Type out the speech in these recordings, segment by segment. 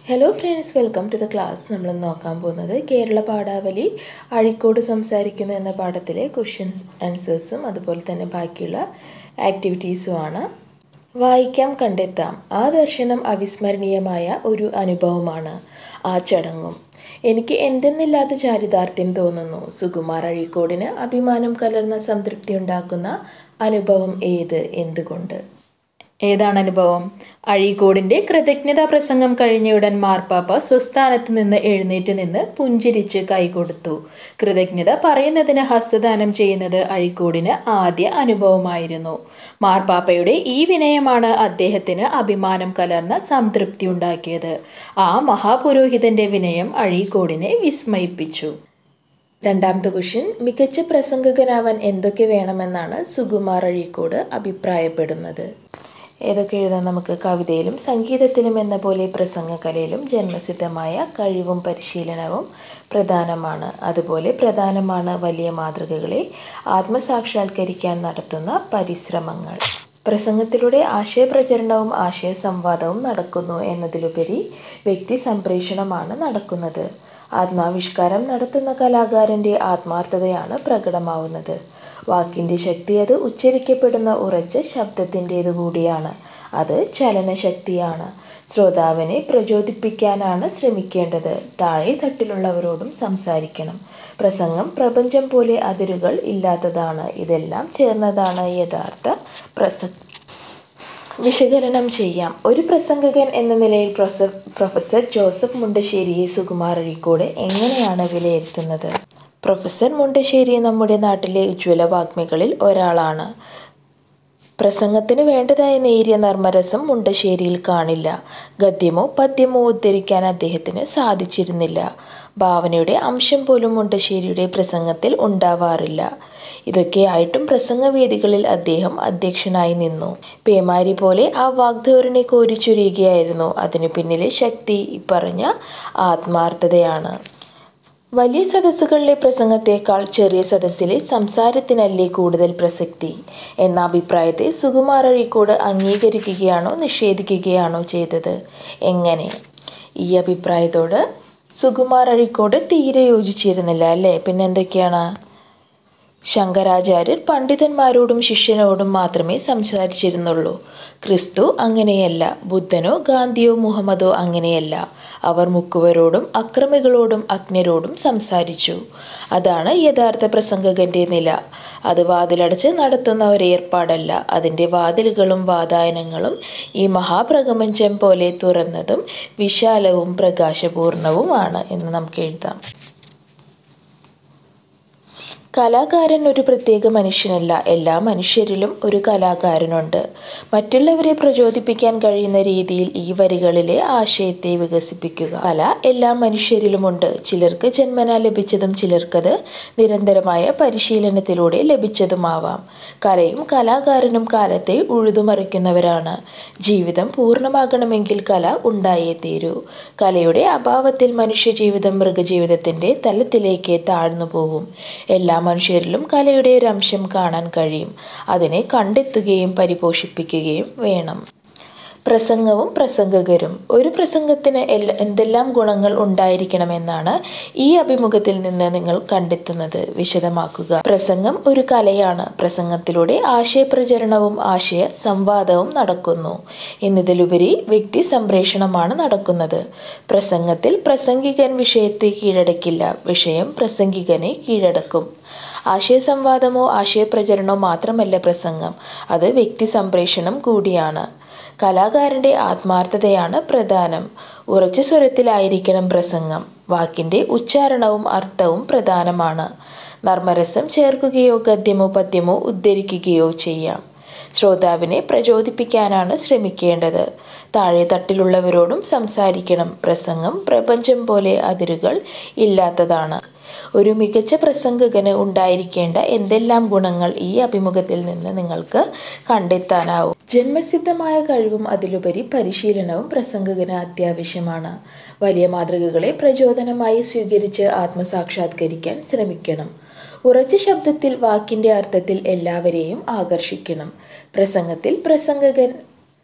hello friends welcome to the class നമ്മൾ നോക്കാൻ പോകുന്നത് കേരള പാഠാവലി അഴിക്കോട് സംസാരിക്കുന്നു എന്ന പാഠത്തിലെ ക്വസ്റ്റ്യൻസ് ആൻസേഴ്സും അതുപോലെ തന്നെ ബാക്കിയുള്ള ആക്ടിവിറ്റീസുമാണ് വായിക്കാം കണ്ടെത്താം ആ ദർശനം അവിസ്മരണീയമായ ഒരു അനുഭവമാണ് ആ ചടങ്ങും എനിക്ക് എന്തെന്നില്ലാത്ത ചാരിതാർത്ഥ്യം തോന്നുന്നു സുകുമാർ അഴീക്കോടിന് അഭിമാനം കലർന്ന സംതൃപ്തി ഉണ്ടാക്കുന്ന അനുഭവം ഏത് എന്തുകൊണ്ട് ഏതാണ് അനുഭവം അഴീക്കോടിന്റെ കൃതജ്ഞതാ പ്രസംഗം കഴിഞ്ഞയുടൻ മാർപ്പാപ്പ സ്വസ്ഥാനത്ത് നിന്ന് എഴുന്നേറ്റ് നിന്ന് പുഞ്ചിരിച്ച് കൈകൊടുത്തു കൃതജ്ഞത പറയുന്നതിന് ഹസ്തദാനം ചെയ്യുന്നത് അഴീക്കോടിന് ആദ്യ അനുഭവമായിരുന്നു മാർപ്പാപ്പയുടെ ഈ വിനയമാണ് അദ്ദേഹത്തിന് അഭിമാനം കലർന്ന സംതൃപ്തി ഉണ്ടാക്കിയത് ആ മഹാപുരോഹിതന്റെ വിനയം അഴീക്കോടിനെ വിസ്മയിപ്പിച്ചു രണ്ടാമത്തെ ക്വസ്റ്റ്യൻ മികച്ച പ്രസംഗകനാവാൻ എന്തൊക്കെ വേണമെന്നാണ് സുകുമാർ അഴീക്കോട് അഭിപ്രായപ്പെടുന്നത് ഏതൊക്കെ എഴുതാൻ നമുക്ക് കവിതയിലും സംഗീതത്തിലും എന്ന പോലെ പ്രസംഗകലയിലും ജന്മസിദ്ധമായ കഴിവും പരിശീലനവും പ്രധാനമാണ് അതുപോലെ പ്രധാനമാണ് വലിയ മാതൃകകളെ ആത്മസാക്ഷാത്കരിക്കാൻ നടത്തുന്ന പരിശ്രമങ്ങൾ പ്രസംഗത്തിലൂടെ ആശയപ്രചരണവും ആശയ സംവാദവും നടക്കുന്നു എന്നതിലുപരി വ്യക്തി സംപ്രേഷണമാണ് നടക്കുന്നത് ആത്മാവിഷ്കാരം നടത്തുന്ന കലാകാരൻ്റെ ആത്മാർത്ഥതയാണ് പ്രകടമാവുന്നത് വാക്കിൻ്റെ ശക്തി അത് ഉച്ചരിക്കപ്പെടുന്ന ഉറച്ച ശബ്ദത്തിൻ്റേതു കൂടിയാണ് അത് ചലനശക്തിയാണ് ശ്രോതാവിനെ പ്രചോദിപ്പിക്കാനാണ് ശ്രമിക്കേണ്ടത് താഴെ തട്ടിലുള്ളവരോടും സംസാരിക്കണം പ്രസംഗം പ്രപഞ്ചം പോലെ അതിരുകൾ ഇല്ലാത്തതാണ് ഇതെല്ലാം ചേർന്നതാണ് യഥാർത്ഥ പ്രസ വിശകലനം ചെയ്യാം ഒരു പ്രസംഗകൻ എന്ന നിലയിൽ പ്രൊഫസർ ജോസഫ് മുണ്ടശ്ശേരിയെ സുകുമാർ അഴീക്കോട് എങ്ങനെയാണ് വിലയിരുത്തുന്നത് പ്രൊഫസർ മുണ്ടശ്ശേരി നമ്മുടെ നാട്ടിലെ ഉജ്ജ്വല വാഗ്മികളിൽ ഒരാളാണ് പ്രസംഗത്തിന് വേണ്ടതായ നേരിയ നർമ്മരസം മുണ്ടശ്ശേരിയിൽ കാണില്ല ഗദ്യമോ പദ്യമോ ഉദ്ധരിക്കാൻ അദ്ദേഹത്തിന് സാധിച്ചിരുന്നില്ല ഭാവനയുടെ അംശം പോലും മുണ്ടശ്ശേരിയുടെ പ്രസംഗത്തിൽ ഉണ്ടാവാറില്ല ഇതൊക്കെയായിട്ടും പ്രസംഗവേദികളിൽ അദ്ദേഹം അധ്യക്ഷനായി നിന്നു പേമാരി പോലെ ആ വാഗ്ധോരണി കോരിച്ചൊരിയുകയായിരുന്നു അതിനു പിന്നിലെ ശക്തി പറഞ്ഞ ആത്മാർത്ഥതയാണ് വലിയ സദസ്സുകളിലെ പ്രസംഗത്തേക്കാൾ ചെറിയ സദസ്സിലെ സംസാരത്തിനല്ലേ കൂടുതൽ പ്രസക്തി എന്ന അഭിപ്രായത്തെ സുകുമാർ അഴീക്കോട് അംഗീകരിക്കുകയാണോ നിഷേധിക്കുകയാണോ ചെയ്തത് എങ്ങനെ ഈ അഭിപ്രായത്തോട് സുകുമാർ അഴീക്കോട് തീരെ യോജിച്ചിരുന്നില്ല അല്ലേ പിന്നെന്തൊക്കെയാണ് ശങ്കരാചാര്യർ പണ്ഡിതന്മാരോടും ശിഷ്യനോടും മാത്രമേ സംസാരിച്ചിരുന്നുള്ളൂ ക്രിസ്തു അങ്ങനെയല്ല ബുദ്ധനോ ഗാന്ധിയോ മുഹമ്മദോ അങ്ങനെയല്ല അവർ മുക്കുവരോടും അക്രമികളോടും അജ്ഞരോടും സംസാരിച്ചു അതാണ് യഥാർത്ഥ പ്രസംഗകന്റെ നില അത് വാതിലടച്ച് നടത്തുന്ന ഒരു ഏർപ്പാടല്ല അതിൻ്റെ വാതിലുകളും വാതായനങ്ങളും ഈ മഹാപ്രപഞ്ചം പോലെ തുറന്നതും വിശാലവും പ്രകാശപൂർണവുമാണ് എന്ന് നമുക്ക് എഴുതാം കലാകാരൻ ഒരു പ്രത്യേക മനുഷ്യനല്ല എല്ലാ മനുഷ്യരിലും ഒരു കലാകാരനുണ്ട് മറ്റുള്ളവരെ പ്രചോദിപ്പിക്കാൻ കഴിയുന്ന രീതിയിൽ ഈ വരികളിലെ ആശയത്തെ വികസിപ്പിക്കുക കല എല്ലാ മനുഷ്യരിലുമുണ്ട് ചിലർക്ക് ജന്മന ലഭിച്ചതും ചിലർക്കത് നിരന്തരമായ പരിശീലനത്തിലൂടെ ലഭിച്ചതുമാവാം കലയും കലാകാരനും കാലത്തെ ഉഴുതുമറിക്കുന്നവരാണ് ജീവിതം പൂർണ്ണമാകണമെങ്കിൽ കല ഉണ്ടായേ തീരൂ കലയുടെ അഭാവത്തിൽ മനുഷ്യജീവിതം മൃഗജീവിതത്തിൻ്റെ തലത്തിലേക്ക് താഴ്ന്നു പോകും എല്ലാ മനുഷ്യരിലും കലയുടെ ഒരു അംശം കാണാൻ കഴിയും അതിനെ കണ്ടെത്തുകയും പരിപോഷിപ്പിക്കുകയും വേണം പ്രസംഗവും പ്രസംഗകരും ഒരു പ്രസംഗത്തിന് എല്ലാ എന്തെല്ലാം ഗുണങ്ങൾ ഉണ്ടായിരിക്കണമെന്നാണ് ഈ അഭിമുഖത്തിൽ നിന്ന് നിങ്ങൾ കണ്ടെത്തുന്നത് വിശദമാക്കുക പ്രസംഗം ഒരു കലയാണ് പ്രസംഗത്തിലൂടെ ആശയപ്രചരണവും ആശയ സംവാദവും നടക്കുന്നു എന്നതിലുപരി വ്യക്തി സംപ്രേഷണമാണ് നടക്കുന്നത് പ്രസംഗത്തിൽ പ്രസംഗികൻ വിഷയത്തെ കീഴടക്കില്ല വിഷയം പ്രസംഗികനെ കീഴടക്കും ആശയസംവാദമോ ആശയപ്രചരണമോ മാത്രമല്ല പ്രസംഗം അത് വ്യക്തി സംപ്രേഷണം കൂടിയാണ് കലാകാരൻ്റെ ആത്മാർത്ഥതയാണ് പ്രധാനം ഉറച്ച സ്വരത്തിലായിരിക്കണം പ്രസംഗം വാക്കിൻ്റെ ഉച്ചാരണവും അർത്ഥവും പ്രധാനമാണ് നർമ്മരസം ചേർക്കുകയോ ഗദ്യമോ പദ്യമോ ഉദ്ധരിക്കുകയോ ചെയ്യാം ശ്രോതാവിനെ പ്രചോദിപ്പിക്കാനാണ് ശ്രമിക്കേണ്ടത് താഴെ തട്ടിലുള്ളവരോടും സംസാരിക്കണം പ്രസംഗം പ്രപഞ്ചം പോലെ അതിരുകൾ ഇല്ലാത്തതാണ് ഒരു മികച്ച പ്രസംഗകന് ഉണ്ടായിരിക്കേണ്ട എന്തെല്ലാം ഗുണങ്ങൾ ഈ അഭിമുഖത്തിൽ നിന്ന് നിങ്ങൾക്ക് കണ്ടെത്താനാവും ജന്മസിദ്ധമായ കഴിവും അതിലുപരി പരിശീലനവും പ്രസംഗകന് അത്യാവശ്യമാണ് വലിയ മാതൃകകളെ പ്രചോദനമായി സ്വീകരിച്ച് ആത്മസാക്ഷാത്കരിക്കാൻ ശ്രമിക്കണം ഉറച്ച ശബ്ദത്തിൽ വാക്കിൻ്റെ അർത്ഥത്തിൽ എല്ലാവരെയും ആകർഷിക്കണം പ്രസംഗത്തിൽ പ്രസംഗകൻ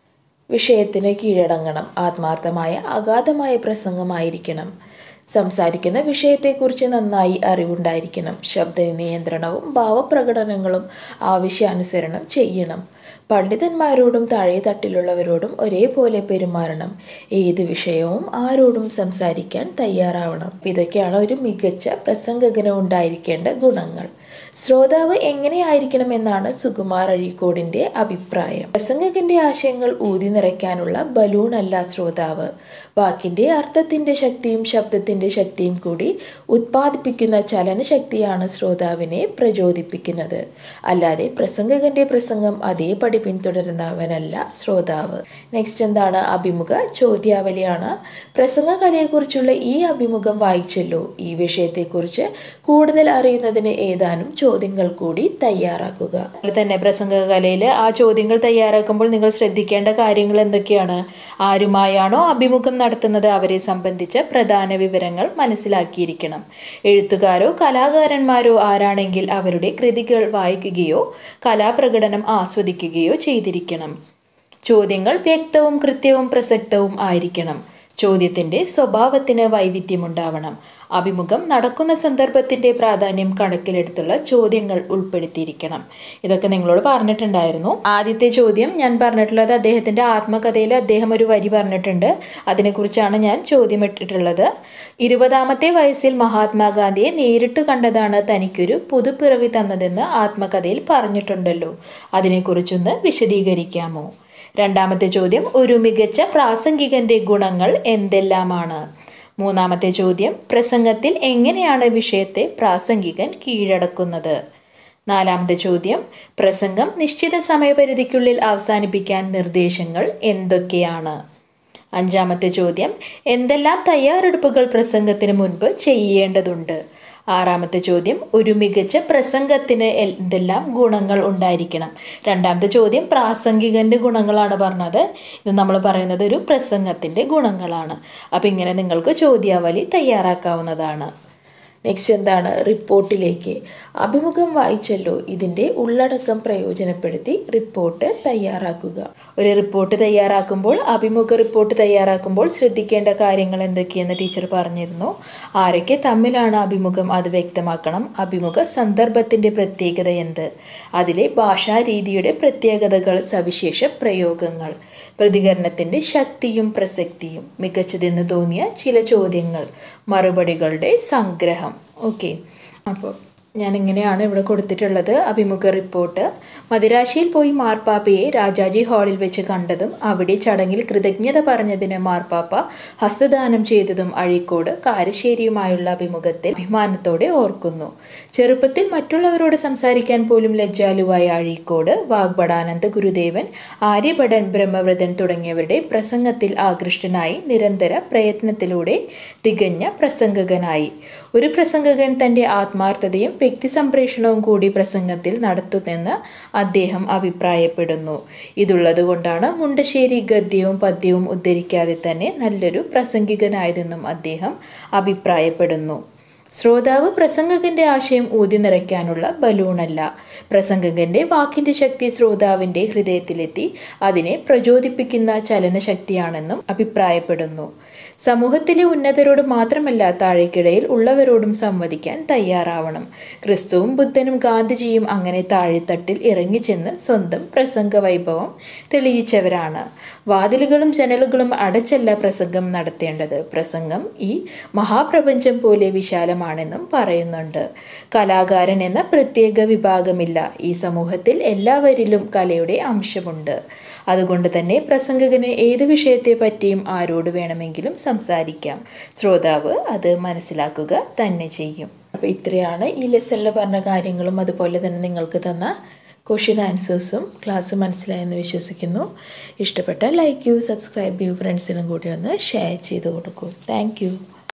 വിഷയത്തിന് കീഴടങ്ങണം ആത്മാർത്ഥമായ അഗാധമായ പ്രസംഗമായിരിക്കണം സംസാരിക്കുന്ന വിഷയത്തെക്കുറിച്ച് നന്നായി അറിവുണ്ടായിരിക്കണം ശബ്ദ നിയന്ത്രണവും ഭാവപ്രകടനങ്ങളും ആവശ്യാനുസരണം ചെയ്യണം പണ്ഡിതന്മാരോടും താഴെ തട്ടിലുള്ളവരോടും ഒരേപോലെ പെരുമാറണം ഏത് വിഷയവും ആരോടും സംസാരിക്കാൻ തയ്യാറാവണം ഇതൊക്കെയാണ് ഒരു മികച്ച പ്രസംഗകന് ഉണ്ടായിരിക്കേണ്ട ഗുണങ്ങൾ ശ്രോതാവ് എങ്ങനെയായിരിക്കണമെന്നാണ് സുകുമാർ അഴീക്കോടിന്റെ അഭിപ്രായം പ്രസംഗകന്റെ ആശയങ്ങൾ ഊതി നിറയ്ക്കാനുള്ള ബലൂൺ അല്ല ശ്രോതാവ് വാക്കിന്റെ അർത്ഥത്തിന്റെ ശക്തിയും ശബ്ദത്തിന്റെ ശക്തിയും കൂടി ഉത്പാദിപ്പിക്കുന്ന ചലനശക്തിയാണ് ശ്രോതാവിനെ പ്രചോദിപ്പിക്കുന്നത് അല്ലാതെ പ്രസംഗകന്റെ പ്രസംഗം അതേപടി പിന്തുടരുന്നവനല്ല ശ്രോതാവ് നെക്സ്റ്റ് എന്താണ് അഭിമുഖ ചോദ്യാവലിയാണ് പ്രസംഗകലയെക്കുറിച്ചുള്ള ഈ അഭിമുഖം വായിച്ചല്ലോ ഈ വിഷയത്തെക്കുറിച്ച് കൂടുതൽ അറിയുന്നതിന് ഏതാനും ചോദ്യങ്ങൾ കൂടി തയ്യാറാക്കുക അതുപോലെ തന്നെ പ്രസംഗകലയിൽ ആ ചോദ്യങ്ങൾ തയ്യാറാക്കുമ്പോൾ നിങ്ങൾ ശ്രദ്ധിക്കേണ്ട കാര്യങ്ങൾ എന്തൊക്കെയാണ് ആരുമായാണോ അഭിമുഖം നടത്തുന്നത് അവരെ സംബന്ധിച്ച പ്രധാന വിവരങ്ങൾ മനസ്സിലാക്കിയിരിക്കണം എഴുത്തുകാരോ കലാകാരന്മാരോ ആരാണെങ്കിൽ അവരുടെ കൃതികൾ വായിക്കുകയോ കലാപ്രകടനം ആസ്വദിക്കുകയോ ചെയ്തിരിക്കണം ചോദ്യങ്ങൾ വ്യക്തവും കൃത്യവും പ്രസക്തവും ആയിരിക്കണം ചോദ്യത്തിൻ്റെ സ്വഭാവത്തിന് വൈവിധ്യമുണ്ടാവണം അഭിമുഖം നടക്കുന്ന സന്ദർഭത്തിൻ്റെ പ്രാധാന്യം കണക്കിലെടുത്തുള്ള ചോദ്യങ്ങൾ ഉൾപ്പെടുത്തിയിരിക്കണം ഇതൊക്കെ നിങ്ങളോട് പറഞ്ഞിട്ടുണ്ടായിരുന്നു ആദ്യത്തെ ചോദ്യം ഞാൻ പറഞ്ഞിട്ടുള്ളത് അദ്ദേഹത്തിൻ്റെ ആത്മകഥയിൽ അദ്ദേഹം ഒരു വരി പറഞ്ഞിട്ടുണ്ട് അതിനെക്കുറിച്ചാണ് ഞാൻ ചോദ്യം ഇട്ടിട്ടുള്ളത് ഇരുപതാമത്തെ വയസ്സിൽ മഹാത്മാഗാന്ധിയെ നേരിട്ട് കണ്ടതാണ് തനിക്കൊരു പുതുപ്പിറവി തന്നതെന്ന് ആത്മകഥയിൽ പറഞ്ഞിട്ടുണ്ടല്ലോ അതിനെക്കുറിച്ചൊന്ന് വിശദീകരിക്കാമോ രണ്ടാമത്തെ ചോദ്യം ഒരു മികച്ച പ്രാസംഗികന്റെ ഗുണങ്ങൾ എന്തെല്ലാമാണ് മൂന്നാമത്തെ ചോദ്യം പ്രസംഗത്തിൽ എങ്ങനെയാണ് വിഷയത്തെ പ്രാസംഗികൻ കീഴടക്കുന്നത് നാലാമത്തെ ചോദ്യം പ്രസംഗം നിശ്ചിത സമയപരിധിക്കുള്ളിൽ അവസാനിപ്പിക്കാൻ നിർദ്ദേശങ്ങൾ എന്തൊക്കെയാണ് അഞ്ചാമത്തെ ചോദ്യം എന്തെല്ലാം തയ്യാറെടുപ്പുകൾ പ്രസംഗത്തിന് മുൻപ് ചെയ്യേണ്ടതുണ്ട് ആറാമത്തെ ചോദ്യം ഒരു മികച്ച പ്രസംഗത്തിന് എന്തെല്ലാം ഗുണങ്ങൾ ഉണ്ടായിരിക്കണം രണ്ടാമത്തെ ചോദ്യം പ്രാസംഗികൻ്റെ ഗുണങ്ങളാണ് പറഞ്ഞത് ഇത് നമ്മൾ പറയുന്നത് ഒരു പ്രസംഗത്തിൻ്റെ ഗുണങ്ങളാണ് അപ്പം ഇങ്ങനെ നിങ്ങൾക്ക് ചോദ്യാവലി തയ്യാറാക്കാവുന്നതാണ് നെക്സ്റ്റ് എന്താണ് റിപ്പോർട്ടിലേക്ക് അഭിമുഖം വായിച്ചല്ലോ ഇതിൻ്റെ ഉള്ളടക്കം പ്രയോജനപ്പെടുത്തി റിപ്പോർട്ട് തയ്യാറാക്കുക ഒരു റിപ്പോർട്ട് തയ്യാറാക്കുമ്പോൾ അഭിമുഖ റിപ്പോർട്ട് തയ്യാറാക്കുമ്പോൾ ശ്രദ്ധിക്കേണ്ട കാര്യങ്ങൾ എന്തൊക്കെയെന്ന് ടീച്ചർ പറഞ്ഞിരുന്നു ആരൊക്കെ തമ്മിലാണ് അഭിമുഖം അത് വ്യക്തമാക്കണം അഭിമുഖ സന്ദർഭത്തിൻ്റെ പ്രത്യേകത എന്ത് അതിലെ ഭാഷാരീതിയുടെ പ്രത്യേകതകൾ സവിശേഷ പ്രയോഗങ്ങൾ പ്രതികരണത്തിൻ്റെ ശക്തിയും പ്രസക്തിയും മികച്ചതെന്ന് തോന്നിയ ചില ചോദ്യങ്ങൾ മറുപടികളുടെ സംഗ്രഹം ഓക്കെ അപ്പോൾ ഞാൻ ഇങ്ങനെയാണ് ഇവിടെ കൊടുത്തിട്ടുള്ളത് അഭിമുഖ റിപ്പോർട്ട് മദിരാശിയിൽ പോയി മാർപ്പാപ്പയെ രാജാജി ഹാളിൽ വെച്ച് കണ്ടതും അവിടെ ചടങ്ങിൽ കൃതജ്ഞത പറഞ്ഞതിന് മാർപ്പാപ്പ ഹസ്തദാനം ചെയ്തതും അഴീക്കോട് കാരശ്ശേരിയുമായുള്ള അഭിമുഖത്തിൽ അഭിമാനത്തോടെ ഓർക്കുന്നു ചെറുപ്പത്തിൽ മറ്റുള്ളവരോട് സംസാരിക്കാൻ പോലും ലജ്ജാലുവായ അഴീക്കോട് വാഗ്ഭടാനന്ദ ഗുരുദേവൻ ആര്യഭടൻ ബ്രഹ്മവ്രതൻ തുടങ്ങിയവരുടെ പ്രസംഗത്തിൽ ആകൃഷ്ടനായി നിരന്തര പ്രയത്നത്തിലൂടെ തികഞ്ഞ പ്രസംഗകനായി ഒരു പ്രസംഗകൻ തൻ്റെ ആത്മാർത്ഥതയും വ്യക്തി സംപ്രേഷണവും കൂടി പ്രസംഗത്തിൽ നടത്തുന്നെന്ന് അദ്ദേഹം അഭിപ്രായപ്പെടുന്നു ഇതുള്ളതുകൊണ്ടാണ് മുണ്ടശ്ശേരി ഗദ്യവും പദ്യവും ഉദ്ധരിക്കാതെ തന്നെ നല്ലൊരു പ്രസംഗികനായതെന്നും അദ്ദേഹം അഭിപ്രായപ്പെടുന്നു ശ്രോതാവ് പ്രസംഗകന്റെ ആശയം ഊതി നിറയ്ക്കാനുള്ള ബലൂണല്ല പ്രസംഗകന്റെ വാക്കിന്റെ ശക്തി ശ്രോതാവിന്റെ ഹൃദയത്തിലെത്തി അതിനെ പ്രചോദിപ്പിക്കുന്ന ചലനശക്തിയാണെന്നും അഭിപ്രായപ്പെടുന്നു സമൂഹത്തിലെ ഉന്നതരോട് മാത്രമല്ല താഴേക്കിടയിൽ ഉള്ളവരോടും സംവദിക്കാൻ തയ്യാറാവണം ക്രിസ്തുവും ബുദ്ധനും ഗാന്ധിജിയും അങ്ങനെ താഴെത്തട്ടിൽ ഇറങ്ങിച്ചെന്ന് സ്വന്തം പ്രസംഗ വൈഭവം തെളിയിച്ചവരാണ് വാതിലുകളും ജനലുകളും അടച്ചല്ല പ്രസംഗം നടത്തേണ്ടത് പ്രസംഗം ഈ മഹാപ്രപഞ്ചം പോലെ വിശാലമാണെന്നും പറയുന്നുണ്ട് കലാകാരൻ എന്ന പ്രത്യേക വിഭാഗമില്ല ഈ സമൂഹത്തിൽ എല്ലാവരിലും കലയുടെ അംശമുണ്ട് അതുകൊണ്ട് തന്നെ പ്രസംഗകന് ഏത് വിഷയത്തെ പറ്റിയും ആരോട് വേണമെങ്കിലും സംസാരിക്കാം ശ്രോതാവ് അത് മനസ്സിലാക്കുക തന്നെ ചെയ്യും അപ്പോൾ ഇത്രയാണ് ഈ ലെസണിൽ പറഞ്ഞ കാര്യങ്ങളും അതുപോലെ തന്നെ നിങ്ങൾക്ക് തന്ന ക്വസ്റ്റ്യൻ ആൻസേഴ്സും ക്ലാസ് മനസ്സിലായെന്ന് വിശ്വസിക്കുന്നു ഇഷ്ടപ്പെട്ട ലൈക്ക് യു സബ്സ്ക്രൈബ് ചെയ്യൂ ഫ്രണ്ട്സിനും കൂടി ഒന്ന് ഷെയർ ചെയ്ത് കൊടുക്കൂ താങ്ക്